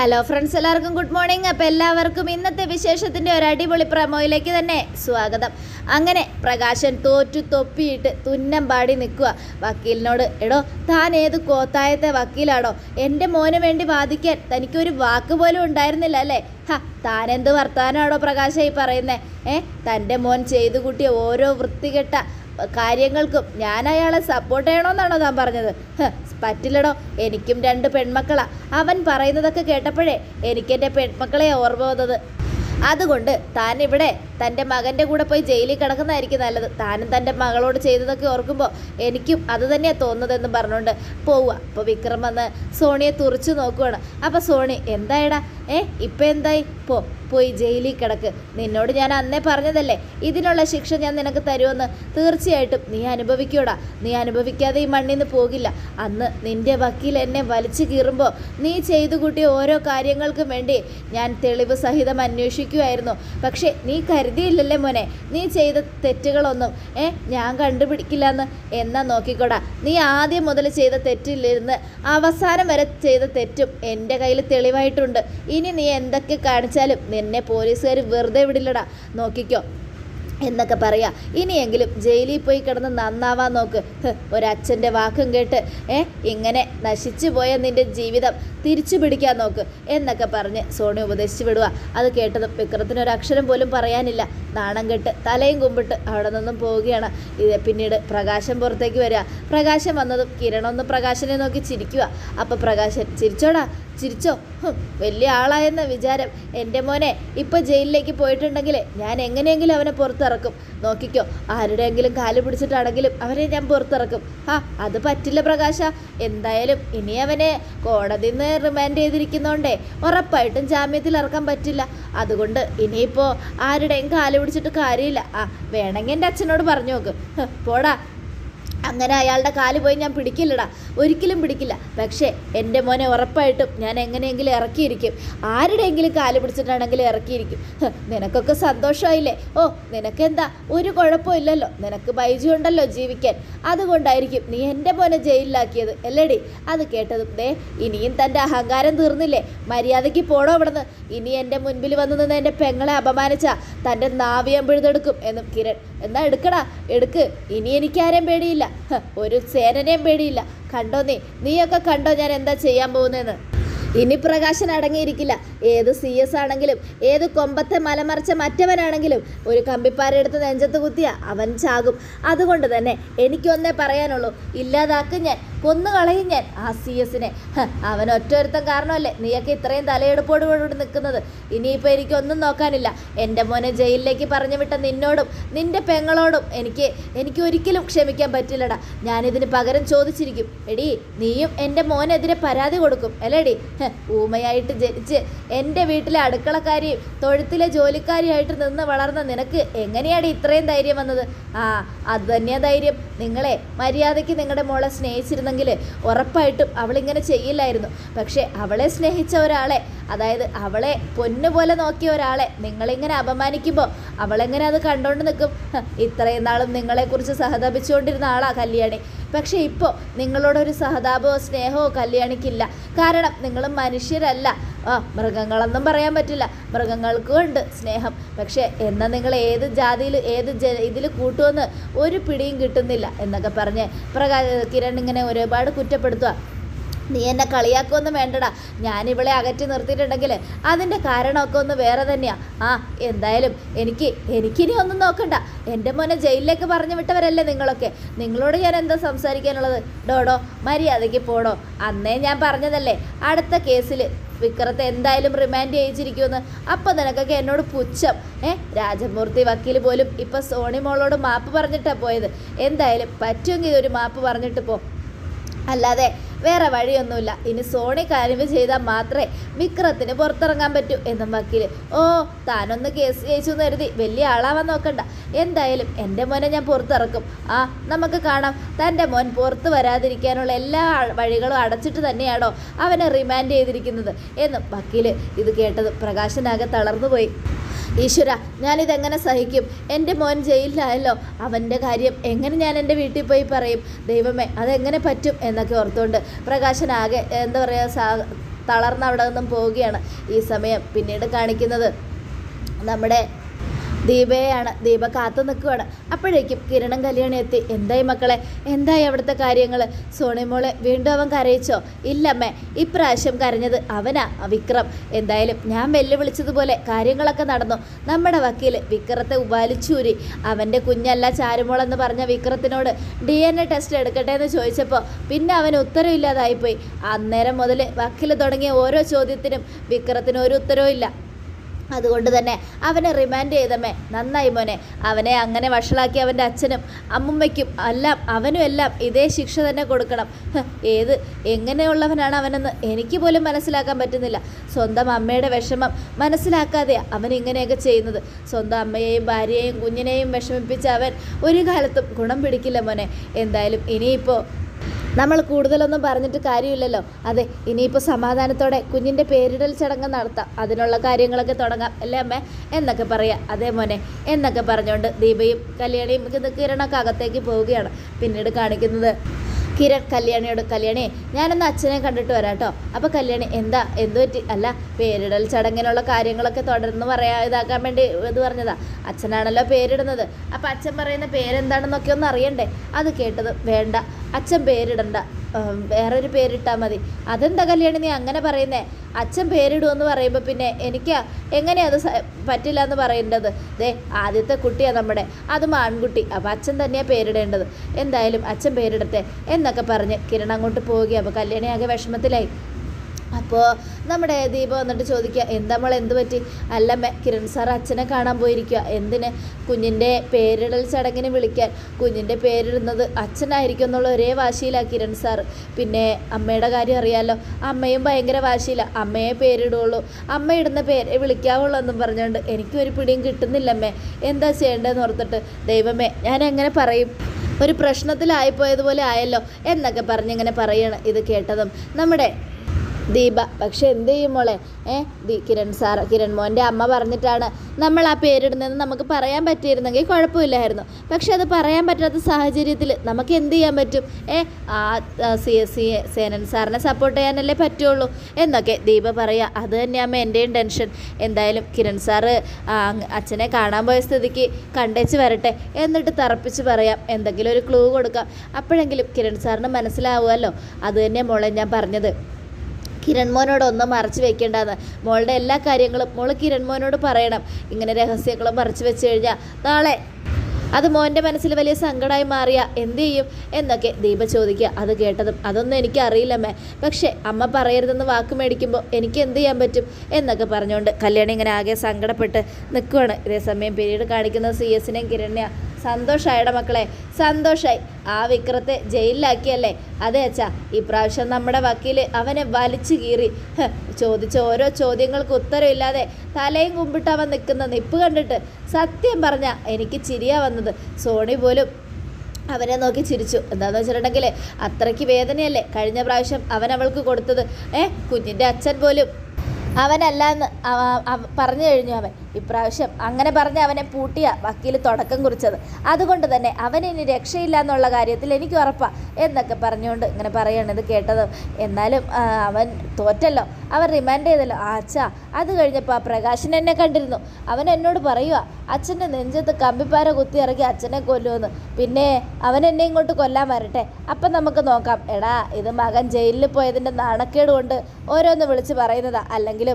hello friends എല്ലാവർക്കും good morning അപ്പോൾ എല്ലാവർക്കും ഇന്നത്തെ വിശേഷത്തിൻ്റെ ഒരു അടിപൊളി പ്രമോയിലേക്ക് തന്നെ സ്വാഗതം അങ്ങനെ പ്രകാശൻ തോറ്റു തൊപ്പിയിട്ട് തുന്നം പാടി നിൽക്കുക വക്കീലിനോട് എടോ താൻ ഏത് കോത്തായത്തെ വക്കീലാണോ എൻ്റെ മോന് വേണ്ടി വാദിക്കാൻ തനിക്കൊരു വാക്ക് പോലും ഉണ്ടായിരുന്നില്ല അല്ലേ ഹ താൻ എന്ത് വർത്താനാണോ പ്രകാശ ഈ പറയുന്നേ ഏ തൻ്റെ മോൻ ചെയ്തു കൂട്ടിയ ഓരോ വൃത്തികെട്ട കാര്യങ്ങൾക്കും ഞാൻ അയാളെ സപ്പോർട്ട് ചെയ്യണമെന്നാണോ താൻ പറഞ്ഞത് ഹ്, പറ്റില്ലടോ എനിക്കും രണ്ട് പെൺമക്കളാ അവൻ പറയുന്നതൊക്കെ കേട്ടപ്പോഴേ എനിക്കെൻ്റെ പെൺമക്കളെ ഓർമ്മ വന്നത് അതുകൊണ്ട് താൻ ഇവിടെ തൻ്റെ മകൻ്റെ കൂടെ പോയി ജയിലിൽ കിടക്കുന്നതായിരിക്കും നല്ലത് താനും തൻ്റെ മകളോട് ചെയ്തതൊക്കെ ഓർക്കുമ്പോൾ എനിക്കും അത് തന്നെയാണ് തോന്നുന്നതെന്ന് പറഞ്ഞുകൊണ്ട് പോവുക അപ്പോൾ വിക്രം വന്ന് സോണിയെ തുറച്ചു നോക്കുവാണ് അപ്പോൾ സോണി എന്തായടാ ഏ ഇപ്പം എന്തായി പോ പോയി ജയിലിൽ കിടക്ക് നിന്നോട് ഞാൻ അന്നേ പറഞ്ഞതല്ലേ ഇതിനുള്ള ശിക്ഷ ഞാൻ നിനക്ക് തരുമെന്ന് തീർച്ചയായിട്ടും നീ അനുഭവിക്കൂടാ നീ അനുഭവിക്കാതെ ഈ മണ്ണിൽ നിന്ന് പോകില്ല അന്ന് നിന്റെ വക്കീൽ എന്നെ വലിച്ചു കീറുമ്പോൾ നീ ചെയ്തു കൂട്ടിയ ഓരോ കാര്യങ്ങൾക്കും വേണ്ടി ഞാൻ തെളിവ് സഹിതം അന്വേഷിക്കുമായിരുന്നു പക്ഷേ നീ കരുതിയില്ലല്ലേ മോനെ നീ ചെയ്ത തെറ്റുകളൊന്നും ഏ ഞാൻ കണ്ടുപിടിക്കില്ല എന്ന് എന്നാ നോക്കിക്കോടാ നീ ആദ്യം മുതൽ ചെയ്ത തെറ്റിലിരുന്ന് അവസാനം വരെ ചെയ്ത തെറ്റും എൻ്റെ കയ്യിൽ തെളിവായിട്ടുണ്ട് ഇനി നീ എന്തൊക്കെ കാണിച്ചാലും നിന്നെ പോലീസുകാർ വെറുതെ വിടില്ലടാ നോക്കിക്കോ എന്നൊക്കെ പറയാ ഇനിയെങ്കിലും ജയിലിൽ പോയി കിടന്ന് നന്നാവാൻ നോക്ക് ഹ്, ഒരച്ഛൻ്റെ വാക്കും കേട്ട് ഏ ഇങ്ങനെ നശിച്ചു പോയ നിന്റെ ജീവിതം തിരിച്ചു പിടിക്കാൻ നോക്ക് എന്നൊക്കെ പറഞ്ഞ് സോണി ഉപദേശിച്ചു വിടുക അത് കേട്ടതും വിക്രത്തിന് ഒരു അക്ഷരം പോലും പറയാനില്ല നാണം കെട്ട് തലയും കുമ്പിട്ട് അവിടെ നിന്നും പോവുകയാണ് ഇത് പിന്നീട് പ്രകാശം പുറത്തേക്ക് വരിക പ്രകാശം വന്നതും കിരണൊന്ന് പ്രകാശനെ നോക്കി ചിരിക്കുക അപ്പോൾ പ്രകാശൻ ചിരിച്ചോടാ ചിരിച്ചോ ഹും, വലിയ ആളായെന്ന വിചാരം എൻ്റെ മോനെ ഇപ്പോൾ ജയിലിലേക്ക് പോയിട്ടുണ്ടെങ്കിൽ ഞാൻ എങ്ങനെയെങ്കിലും അവനെ പുറത്തിറക്കും നോക്കിക്കോ ആരുടെയെങ്കിലും കാല് പിടിച്ചിട്ടാണെങ്കിലും അവനെ ഞാൻ പുറത്തിറക്കും ആ അത് പറ്റില്ല പ്രകാശ എന്തായാലും ഇനി അവനെ കോടതിയിൽ നിന്ന് റിമാൻഡ് ചെയ്തിരിക്കുന്നതുകൊണ്ടേ ഉറപ്പായിട്ടും ജാമ്യത്തിൽ ഇറക്കാൻ പറ്റില്ല അതുകൊണ്ട് ഇനിയിപ്പോൾ ആരുടെയും കാല് പിടിച്ചിട്ട് കാര്യമില്ല ആ വേണമെങ്കിൽ എൻ്റെ അച്ഛനോട് പറഞ്ഞു നോക്ക് ഹ്, പോടാ അങ്ങനെ അയാളുടെ കാല് പോയി ഞാൻ പിടിക്കില്ലടാ ഒരിക്കലും പിടിക്കില്ല പക്ഷേ എൻ്റെ മോനെ ഉറപ്പായിട്ടും ഞാൻ എങ്ങനെയെങ്കിലും ഇറക്കിയിരിക്കും ആരുടെയെങ്കിലും കാല് പിടിച്ചിട്ടാണെങ്കിലും ഇറക്കിയിരിക്കും ഹ്, നിനക്കൊക്കെ സന്തോഷമായില്ലേ ഓ നിനക്കെന്താ ഒരു കുഴപ്പമില്ലല്ലോ നിനക്ക് ബൈജു ഉണ്ടല്ലോ ജീവിക്കാൻ അതുകൊണ്ടായിരിക്കും നീ എൻ്റെ മോനെ ജയിലിലാക്കിയത് അല്ലേടി അത് കേട്ടതും ദേ ഇനിയും തൻ്റെ അഹങ്കാരം തീർന്നില്ലേ മര്യാദയ്ക്ക് പോടോ ഇവിടുന്ന് ഇനി എൻ്റെ മുൻപിൽ വന്നു നിന്ന് എൻ്റെ പെങ്ങളെ അപമാനിച്ച തൻ്റെ നാവിയം പിഴുതെടുക്കും എന്നും കിരൺ എന്നാ എടുക്കടാ എടുക്ക് ഇനി എനിക്കാരെയും പേടിയില്ല ഹ, ഒരു സേനനെയും പേടിയില്ല കണ്ടോ നീ നീയൊക്കെ കണ്ടോ ഞാൻ എന്താ ചെയ്യാൻ പോകുന്നതെന്ന് ഇനി പ്രകാശൻ അടങ്ങിയിരിക്കില്ല ഏത് സി എസ് ആണെങ്കിലും ഏത് കൊമ്പത്തെ മലമറിച്ച മറ്റവനാണെങ്കിലും ഒരു കമ്പിപ്പാരെടുത്ത് നെഞ്ചത്ത് കുത്തിയ അവൻ ചാകും അതുകൊണ്ട് തന്നെ എനിക്കൊന്നേ പറയാനുള്ളൂ ഇല്ലാതാക്കും ഞാൻ കൊന്നു കളയും ഞാൻ ആ സി എസിനെ അവൻ ഒറ്റൊരുത്തം കാരണമല്ലേ നീയൊക്കെ ഇത്രയും തലയെടുപ്പോട് കൂടി നിൽക്കുന്നത് ഇനിയിപ്പോൾ എനിക്കൊന്നും നോക്കാനില്ല എൻ്റെ മോനെ ജയിലിലേക്ക് പറഞ്ഞു വിട്ട നിന്നോടും നിൻ്റെ പെങ്ങളോടും എനിക്ക് എനിക്ക് ഒരിക്കലും ക്ഷമിക്കാൻ പറ്റില്ലടാ ഞാനിതിന് പകരം ചോദിച്ചിരിക്കും എടി നീയും എൻ്റെ മോനെതിരെ പരാതി കൊടുക്കും അല്ലേടി ഹ്, ഊമയായിട്ട് ജനിച്ച് എൻ്റെ വീട്ടിലെ അടുക്കളക്കാരിയും തൊഴുത്തിലെ ജോലിക്കാരിയായിട്ട് നിന്ന് വളർന്ന നിനക്ക് എങ്ങനെയാണ് ഇത്രയും ധൈര്യം വന്നത് ആ അത് തന്നെയാ ധൈര്യം നിങ്ങളെ മര്യാദയ്ക്ക് നിങ്ങളുടെ മോളെ സ്നേഹിച്ചിരുന്നെങ്കിൽ ഉറപ്പായിട്ടും അവളിങ്ങനെ ചെയ്യില്ലായിരുന്നു പക്ഷേ അവളെ സ്നേഹിച്ച ഒരാളെ അതായത് അവളെ പൊന്നുപോലെ നോക്കിയ ഒരാളെ നിങ്ങളിങ്ങനെ അപമാനിക്കുമ്പോൾ അവളെങ്ങനെ അത് കണ്ടുകൊണ്ട് നിൽക്കും ഹ, ഇത്രയും നാളും നിങ്ങളെക്കുറിച്ച് സഹതപിച്ചുകൊണ്ടിരുന്ന ആളാ കല്യാണി പക്ഷേ ഇപ്പോൾ നിങ്ങളോടൊരു സഹതാപമോ സ്നേഹമോ കല്യാണിക്കില്ല കാരണം നിങ്ങൾ മനുഷ്യരല്ല ആ മൃഗങ്ങളൊന്നും പറയാൻ പറ്റില്ല മൃഗങ്ങൾക്കും ഉണ്ട് സ്നേഹം പക്ഷേ എന്നാൽ നിങ്ങൾ ഏത് ജാതിയിൽ ഏത് ജ ഇതിൽ കൂട്ടുമെന്ന് ഒരു പിടിയും കിട്ടുന്നില്ല എന്നൊക്കെ പറഞ്ഞ് പ്രകാ കിരൺ ഇങ്ങനെ ഒരുപാട് കുറ്റപ്പെടുത്തുക നീ എന്നെ കളിയാക്കൊന്നും വേണ്ടടാ ഞാൻ ഇവളെ അകറ്റി നിർത്തിയിട്ടുണ്ടെങ്കിൽ അതിൻ്റെ കാരണമൊക്കെ ഒന്ന് വേറെ തന്നെയാ ആ എന്തായാലും എനിക്ക് എനിക്കിനി ഒന്നും നോക്കണ്ട എൻ്റെ മോനെ ജയിലിലേക്ക് പറഞ്ഞു വിട്ടവരല്ലേ നിങ്ങളൊക്കെ നിങ്ങളോട് ഞാൻ എന്താ സംസാരിക്കാനുള്ളത് ഡോഡോ മര്യാദയ്ക്ക് പോടോ അന്നേ ഞാൻ പറഞ്ഞതല്ലേ അടുത്ത കേസിൽ വിക്രത്തെ എന്തായാലും റിമാൻഡ് ചെയ്യിച്ചിരിക്കുമെന്ന് അപ്പം നിനക്കൊക്കെ എന്നോട് പുച്ഛം ഏ രാജമൂർത്തി വക്കീൽ പോലും ഇപ്പം സോണി മോളോട് മാപ്പ് പറഞ്ഞിട്ടാണ് പോയത് എന്തായാലും പറ്റുമെങ്കിൽ ഒരു മാപ്പ് പറഞ്ഞിട്ട് പോ അല്ലാതെ വേറെ വഴിയൊന്നുമില്ല ഇനി സോണി കനിവ് ചെയ്താൽ മാത്രമേ വിക്രത്തിന് പുറത്തിറങ്ങാൻ പറ്റൂ എന്നും വക്കീൽ ഓ താനൊന്ന് കേസ് ജയിച്ചു എന്ന് കരുതി വലിയ ആളാവാൻ നോക്കണ്ട എന്തായാലും എൻ്റെ മോനെ ഞാൻ പുറത്തിറക്കും ആ നമുക്ക് കാണാം തൻ്റെ മോൻ പുറത്ത് വരാതിരിക്കാനുള്ള എല്ലാ ആ- വഴികളും അടച്ചിട്ട് തന്നെയാണോ അവനെ റിമാൻഡ് ചെയ്തിരിക്കുന്നത് എന്നും വക്കീൽ ഇത് കേട്ടത് പ്രകാശനാകെ തളർന്നുപോയി ഈശ്വര ഞാനിതെങ്ങനെ സഹിക്കും എൻ്റെ മോൻ ജയിലിലായല്ലോ അവൻ്റെ കാര്യം എങ്ങനെ ഞാൻ എൻ്റെ വീട്ടിൽ പോയി പറയും ദൈവമേ അതെങ്ങനെ പറ്റും എന്നൊക്കെ ഓർത്തുകൊണ്ട് പ്രകാശനാകെ എന്താ പറയുക സാ തളർന്ന് അവിടെ നിന്നും പോവുകയാണ് ഈ സമയം പിന്നീട് കാണിക്കുന്നത് നമ്മുടെ ദീപയെയാണ് ദീപ കാത്തു നിൽക്കുവാണ് അപ്പോഴേക്കും കിരണം കല്യാണി എത്തി എന്തായി മക്കളെ എന്തായി അവിടുത്തെ കാര്യങ്ങൾ സോണിമോളെ വീണ്ടും അവൻ കരയിച്ചോ ഇല്ലമ്മേ ഇപ്രാവശ്യം കരഞ്ഞത് അവനാ ആ വിക്രം എന്തായാലും ഞാൻ വെല്ലുവിളിച്ചതുപോലെ കാര്യങ്ങളൊക്കെ നടന്നു നമ്മുടെ വക്കീൽ വിക്രത്തെ ഉപാലിച്ചൂരി അവൻ്റെ കുഞ്ഞല്ല ചാരുമോളെന്ന് പറഞ്ഞ വിക്രത്തിനോട് ഡി എൻ എ ടെസ്റ്റ് എടുക്കട്ടെ എന്ന് ചോദിച്ചപ്പോൾ പിന്നെ അവന് ഉത്തരവില്ലാതായിപ്പോയി അന്നേരം മുതൽ വക്കീൽ തുടങ്ങിയ ഓരോ ചോദ്യത്തിനും വിക്രത്തിന് ഒരു ഉത്തരവും ഇല്ല അതുകൊണ്ട് തന്നെ അവനെ റിമാൻഡ് ചെയ്തമ്മേ നന്നായി മോനെ അവനെ അങ്ങനെ വഷളാക്കി അവൻ്റെ അച്ഛനും അമ്മുമ്മയ്ക്കും എല്ലാം അവനും എല്ലാം ഇതേ ശിക്ഷ തന്നെ കൊടുക്കണം ഹ്, ഏത് എങ്ങനെയുള്ളവനാണ് അവനെന്ന് എനിക്ക് പോലും മനസ്സിലാക്കാൻ പറ്റുന്നില്ല സ്വന്തം അമ്മയുടെ വിഷമം മനസ്സിലാക്കാതെയാണ് അവൻ ഇങ്ങനെയൊക്കെ ചെയ്യുന്നത് സ്വന്തം അമ്മയെയും ഭാര്യയെയും കുഞ്ഞിനെയും വിഷമിപ്പിച്ച അവൻ ഒരു കാലത്തും ഗുണം പിടിക്കില്ല മോനെ എന്തായാലും ഇനിയിപ്പോൾ നമ്മൾ കൂടുതലൊന്നും പറഞ്ഞിട്ട് കാര്യമില്ലല്ലോ അതെ ഇനിയിപ്പോൾ സമാധാനത്തോടെ കുഞ്ഞിൻ്റെ പേരിടൽ ചടങ്ങ് നടത്താം അതിനുള്ള കാര്യങ്ങളൊക്കെ തുടങ്ങാം അല്ലേ അമ്മേ എന്നൊക്കെ പറയാം അതേ മോനെ എന്നൊക്കെ പറഞ്ഞുകൊണ്ട് ദീപയും കല്യാണിയും ഇത് കിരണൊക്കെ അകത്തേക്ക് പോവുകയാണ് പിന്നീട് കാണിക്കുന്നത് കിരൺ കല്യാണിയോട് കല്യാണി ഞാനൊന്ന് അച്ഛനെ കണ്ടിട്ട് വരാം കേട്ടോ അപ്പോൾ കല്യാണി എന്താ എന്തു പറ്റി അല്ല പേരിടൽ ചടങ്ങിനുള്ള കാര്യങ്ങളൊക്കെ തുടർന്ന് പറയാ ഇതാക്കാൻ വേണ്ടി ഇത് പറഞ്ഞതാ അച്ഛനാണല്ലോ പേരിടുന്നത് അപ്പോൾ അച്ഛൻ പറയുന്ന പേരെന്താണെന്നൊക്കെ ഒന്ന് അറിയണ്ടേ അത് കേട്ടത് വേണ്ട അച്ഛൻ പേരിടണ്ട ഉം, വേറൊരു പേരിട്ടാൽ മതി അതെന്താ കല്യാണി നീ അങ്ങനെ പറയുന്നേ അച്ഛൻ പേരിടുമെന്ന് പറയുമ്പോൾ പിന്നെ എനിക്ക് എങ്ങനെയാ അത് സ- പറ്റില്ല എന്ന് പറയേണ്ടത് ദേ ആദ്യത്തെ കുട്ടിയാണ് നമ്മുടെ അതും ആൺകുട്ടി അപ്പോൾ അച്ഛൻ തന്നെയാണ് പേരിടേണ്ടത് എന്തായാലും അച്ഛൻ പേരിടട്ടെ എന്നൊക്കെ പറഞ്ഞ് കിരൺ അങ്ങോട്ട് പോവുകയാണ് അപ്പോൾ കല്യാണി ആകെ വിഷമത്തിലായി അപ്പോൾ നമ്മുടെ ദീപ വന്നിട്ട് ചോദിക്കുക എന്താ മോളെ എന്ത് പറ്റി അല്ലമ്മ കിരൺ സാർ അച്ഛനെ കാണാൻ പോയിരിക്കുക എന്തിന് കുഞ്ഞിൻ്റെ പേരിടൽ ചടങ്ങിന് വിളിക്കാൻ കുഞ്ഞിൻ്റെ പേരിടുന്നത് അച്ഛനായിരിക്കും എന്നുള്ള ഒരേ വാശിയിലാണ് കിരൺ സാർ പിന്നെ അമ്മയുടെ കാര്യം അറിയാലോ അമ്മയും ഭയങ്കര വാശിയില്ല അമ്മയെ പേരിടുള്ളൂ അമ്മ ഇടുന്ന പേരെ വിളിക്കാവുള്ളൂ എന്നും പറഞ്ഞുകൊണ്ട് എനിക്കും ഒരു പിടിയും കിട്ടുന്നില്ലമ്മേ എന്താ ചെയ്യേണ്ടതെന്ന് ഓർത്തിട്ട് ദൈവമേ ഞാൻ എങ്ങനെ പറയും ഒരു പ്രശ്നത്തിലായിപ്പോയതുപോലെ ആയല്ലോ എന്നൊക്കെ പറഞ്ഞിങ്ങനെ പറയണം ഇത് കേട്ടതും നമ്മുടെ ദീപ പക്ഷെ എന്ത് ചെയ്യും മോളെ ഏ ദി കിരൺ സാർ കിരൺ മോൻ്റെ അമ്മ പറഞ്ഞിട്ടാണ് നമ്മൾ ആ പേരിടുന്നതെന്ന് നമുക്ക് പറയാൻ പറ്റിയിരുന്നെങ്കിൽ കുഴപ്പമില്ലായിരുന്നു പക്ഷെ അത് പറയാൻ പറ്റാത്ത സാഹചര്യത്തിൽ നമുക്ക് എന്ത് ചെയ്യാൻ പറ്റും ഏ ആ സി എസ് സി സേനൻ സാറിനെ സപ്പോർട്ട് ചെയ്യാനല്ലേ പറ്റുള്ളൂ എന്നൊക്കെ ദീപ പറയുക അത് തന്നെയാകുമ്പോൾ എൻ്റെയും ടെൻഷൻ എന്തായാലും കിരൺ സാറ് ആ, അച്ഛനെ കാണാൻ പോയ സ്ഥിതിക്ക് കണ്ടേച്ച് വരട്ടെ എന്നിട്ട് തറപ്പിച്ച് പറയാം എന്തെങ്കിലും ഒരു ക്ലൂ കൊടുക്കാം അപ്പോഴെങ്കിലും കിരൺ സാറിന് മനസ്സിലാവുമല്ലോ അത് തന്നെ മോളെ ഞാൻ പറഞ്ഞത് കിരൺ മോനോട് ഒന്നും മറച്ചു വെക്കേണ്ടതെന്ന് മോളുടെ എല്ലാ കാര്യങ്ങളും മോള് കിരൺ മോനോട് പറയണം ഇങ്ങനെ രഹസ്യങ്ങളും മറച്ചു വെച്ച് കഴിഞ്ഞാൽ നാളെ അത് മോൻ്റെ മനസ്സിൽ വലിയ സങ്കടമായി മാറിയ എന്ത് ചെയ്യും എന്നൊക്കെ ദീപ ചോദിക്കുക അത് കേട്ടതും അതൊന്നും എനിക്ക് അറിയില്ലമ്മേ പക്ഷേ അമ്മ പറയരുതെന്ന് വാക്ക് മേടിക്കുമ്പോൾ എനിക്ക് എന്ത് ചെയ്യാൻ പറ്റും എന്നൊക്കെ പറഞ്ഞുകൊണ്ട് കല്യാണി ഇങ്ങനെ ആകെ സങ്കടപ്പെട്ട് നിൽക്കുവാണ് ഇതേസമയം പിന്നീട് കാണിക്കുന്ന സി എസിനെയും കിരണ്യ സന്തോഷായിട മക്കളെ സന്തോഷായി ആ വിക്രത്തെ ജയിലിലാക്കിയല്ലേ അതെ അച്ഛാ ഇപ്രാവശ്യം നമ്മുടെ വക്കീൽ അവനെ വലിച്ചു കീറി ഹ്, ചോദിച്ച ഓരോ ചോദ്യങ്ങൾക്ക് ഉത്തരവില്ലാതെ തലയും കുമ്പിട്ട് അവൻ നിൽക്കുന്ന നിപ്പ് കണ്ടിട്ട് സത്യം പറഞ്ഞ എനിക്ക് ചിരിയാ വന്നത് സോണി പോലും അവനെ നോക്കി ചിരിച്ചു എന്താന്ന് വെച്ചിട്ടുണ്ടെങ്കിൽ അത്രയ്ക്ക് വേദനയല്ലേ കഴിഞ്ഞ പ്രാവശ്യം അവൻ അവൾക്ക് കൊടുത്തത് ഏ കുഞ്ഞിൻ്റെ അച്ഛൻ പോലും അവനല്ല എന്ന് അവ- അവ- പറഞ്ഞു കഴിഞ്ഞു അവൻ ഇപ്രാവശ്യം അങ്ങനെ പറഞ്ഞ് അവനെ പൂട്ടിയ വക്കീൽ തുടക്കം കുറിച്ചത് അതുകൊണ്ട് തന്നെ അവൻ ഇനി രക്ഷയില്ല എന്നുള്ള കാര്യത്തിൽ എനിക്ക് ഉറപ്പാണ് എന്നൊക്കെ പറഞ്ഞുകൊണ്ട് ഇങ്ങനെ പറയാണ് ഇത് കേട്ടത് എന്നാലും ആ, അവൻ തോറ്റല്ലോ അവൻ റിമാൻഡ് ചെയ്തല്ലോ ആ അച്ഛാ അത് കഴിഞ്ഞപ്പോൾ ആ പ്രകാശൻ എന്നെ കണ്ടിരുന്നു അവൻ എന്നോട് പറയുക അച്ഛൻ്റെ നെഞ്ചത്ത് കമ്പിപ്പാര കുത്തി ഇറക്കി അച്ഛനെ കൊല്ലുമെന്ന് പിന്നെ അവൻ എന്നെ ഇങ്ങോട്ട് കൊല്ലാൻ വരട്ടെ അപ്പം നമുക്ക് നോക്കാം എടാ ഇത് മകൻ ജയിലിൽ പോയതിൻ്റെ നാണക്കേട് കൊണ്ട് ഓരോന്ന് വിളിച്ച് പറയുന്നതാ അല്ലെങ്കിലും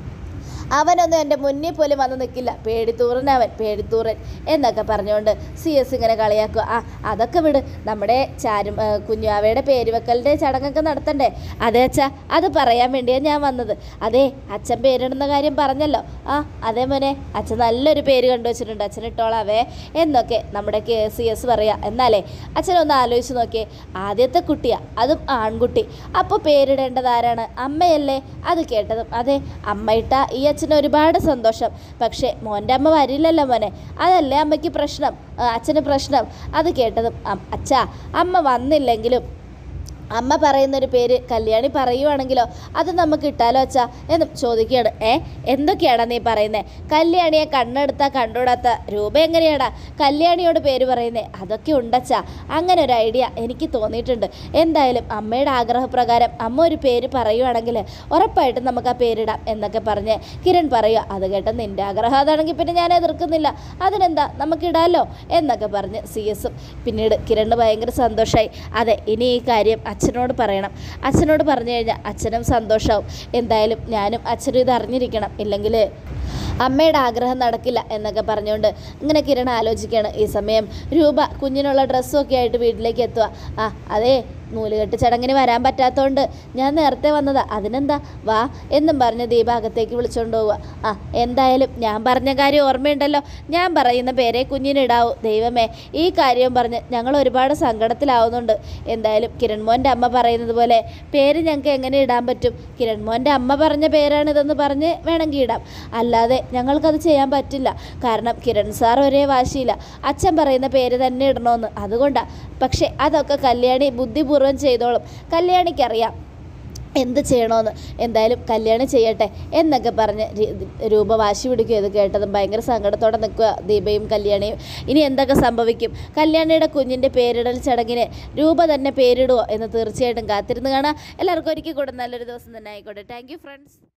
അവനൊന്നും എൻ്റെ മുന്നിൽ പോലും വന്ന് നിൽക്കില്ല പേടിത്തൂറൻ അവൻ പേടിത്തൂറൻ എന്നൊക്കെ പറഞ്ഞുകൊണ്ട് സി എസ് ഇങ്ങനെ കളിയാക്കുക ആ അതൊക്കെ വിട് നമ്മുടെ ചാരും ആ, കുഞ്ഞാവയുടെ പേര് വെക്കലിൻ്റെ ചടങ്ങൊക്കെ നടത്തണ്ടേ അതെ അച്ഛാ അത് പറയാൻ വേണ്ടിയാണ് ഞാൻ വന്നത് അതെ അച്ഛൻ പേരിടുന്ന കാര്യം പറഞ്ഞല്ലോ ആ അതേ മോനെ അച്ഛൻ നല്ലൊരു പേര് കണ്ടു വെച്ചിട്ടുണ്ട് അച്ഛൻ ഇട്ടോളാവേ എന്നൊക്കെ നമ്മുടെ കെ സി എസ് പറയാം എന്നാലേ അച്ഛനൊന്ന് ആലോചിച്ച് നോക്കിയേ ആദ്യത്തെ കുട്ടിയാ അതും ആൺകുട്ടി അപ്പോൾ പേരിടേണ്ടത് ആരാണ് അമ്മയല്ലേ അത് കേട്ടതും അതെ അമ്മയിട്ട ഈ അച്ഛന് ഒരുപാട് സന്തോഷം പക്ഷേ മോൻ്റെ അമ്മ വരില്ലല്ലോ മോനെ അതല്ലേ അമ്മയ്ക്ക് പ്രശ്നം ആ, അച്ഛന് പ്രശ്നം അത് കേട്ടതും അം- അച്ഛാ അമ്മ വന്നില്ലെങ്കിലും അമ്മ പറയുന്നൊരു പേര് കല്യാണി പറയുവാണെങ്കിലോ അത് നമുക്ക് ഇട്ടാലോ അച്ഛാ എന്നും ചോദിക്കുകയാണ് ഏ എന്തൊക്കെയാടാ നീ പറയുന്നത് കല്യാണിയെ കണ്ണെടുത്താ കണ്ടുകൂടാത്ത രൂപ എങ്ങനെയാടാ കല്യാണിയോട് പേര് പറയുന്നേ അതൊക്കെ ഉണ്ടച്ചാ അങ്ങനെ ഒരു ഐഡിയ എനിക്ക് തോന്നിയിട്ടുണ്ട് എന്തായാലും അമ്മയുടെ ആഗ്രഹപ്രകാരം അമ്മ ഒരു പേര് പറയുവാണെങ്കിൽ ഉറപ്പായിട്ടും നമുക്ക് ആ പേരിടാം എന്നൊക്കെ പറഞ്ഞ് കിരൺ പറയുക അത് കേട്ട നിൻ്റെ ആഗ്രഹം അതാണെങ്കിൽ പിന്നെ ഞാൻ എതിർക്കുന്നില്ല അതിനെന്താ നമുക്കിടാലോ എന്നൊക്കെ പറഞ്ഞ് സി എസും പിന്നീട് കിരണ് ഭയങ്കര സന്തോഷമായി അതെ ഇനി ഈ കാര്യം അച്ഛനോട് പറയണം അച്ഛനോട് പറഞ്ഞു കഴിഞ്ഞാൽ അച്ഛനും സന്തോഷമാവും എന്തായാലും ഞാനും അച്ഛനും ഇത് അറിഞ്ഞിരിക്കണം ഇല്ലെങ്കിൽ അമ്മയുടെ ആഗ്രഹം നടക്കില്ല എന്നൊക്കെ പറഞ്ഞുകൊണ്ട് ഇങ്ങനെ കിരൺ ആലോചിക്കുകയാണ് ഈ സമയം രൂപ കുഞ്ഞിനുള്ള ഡ്രസ്സും ഒക്കെ ആയിട്ട് വീട്ടിലേക്ക് എത്തുക ആ അതേ നൂലുകെട്ട് ചടങ്ങിന് വരാൻ പറ്റാത്തതുകൊണ്ട് ഞാൻ നേരത്തെ വന്നതാ അതിനെന്താ വാ എന്നും പറഞ്ഞ് ദീപ അകത്തേക്ക് വിളിച്ചുകൊണ്ട് പോവുക ആ എന്തായാലും ഞാൻ പറഞ്ഞ കാര്യം ഓർമ്മയുണ്ടല്ലോ ഞാൻ പറയുന്ന പേരെ കുഞ്ഞിനിടാവൂ ദൈവമേ ഈ കാര്യവും പറഞ്ഞ് ഞങ്ങൾ ഒരുപാട് സങ്കടത്തിലാവുന്നുണ്ട് എന്തായാലും കിരൺ മോൻ്റെ അമ്മ പറയുന്നത് പോലെ പേര് ഞങ്ങൾക്ക് എങ്ങനെ ഇടാൻ പറ്റും കിരൺ മോൻ്റെ അമ്മ പറഞ്ഞ പേരാണിതെന്ന് പറഞ്ഞ് വേണമെങ്കിൽ ഇടാം അല്ലാതെ ഞങ്ങൾക്കത് ചെയ്യാൻ പറ്റില്ല കാരണം കിരൺ സാർ ഒരേ വാശിയില്ല അച്ഛൻ പറയുന്ന പേര് തന്നെ ഇടണമെന്ന് അതുകൊണ്ടാണ് പക്ഷേ അതൊക്കെ കല്യാണി ബുദ്ധിപൂർവ്വം ചെയ്തോളും കല്യാണിക്കറിയാം എന്ത് ചെയ്യണമെന്ന് എന്തായാലും കല്യാണം ചെയ്യട്ടെ എന്നൊക്കെ പറഞ്ഞ് രി- രൂപ വാശി പിടിക്കുക ഇത് കേട്ടതും ഭയങ്കര സങ്കടത്തോടെ നിൽക്കുക ദീപയും കല്യാണിയും ഇനി എന്തൊക്കെ സംഭവിക്കും കല്യാണിയുടെ കുഞ്ഞിൻ്റെ പേരിടൽ ചടങ്ങിന് രൂപ തന്നെ പേരിടുമോ എന്ന് തീർച്ചയായിട്ടും കാത്തിരുന്ന് കാണാം എല്ലാവർക്കും ഒരിക്കൽ കൂടെ നല്ലൊരു ദിവസം തന്നെ ആയിക്കോട്ടെ താങ്ക് യു ഫ്രണ്ട്സ്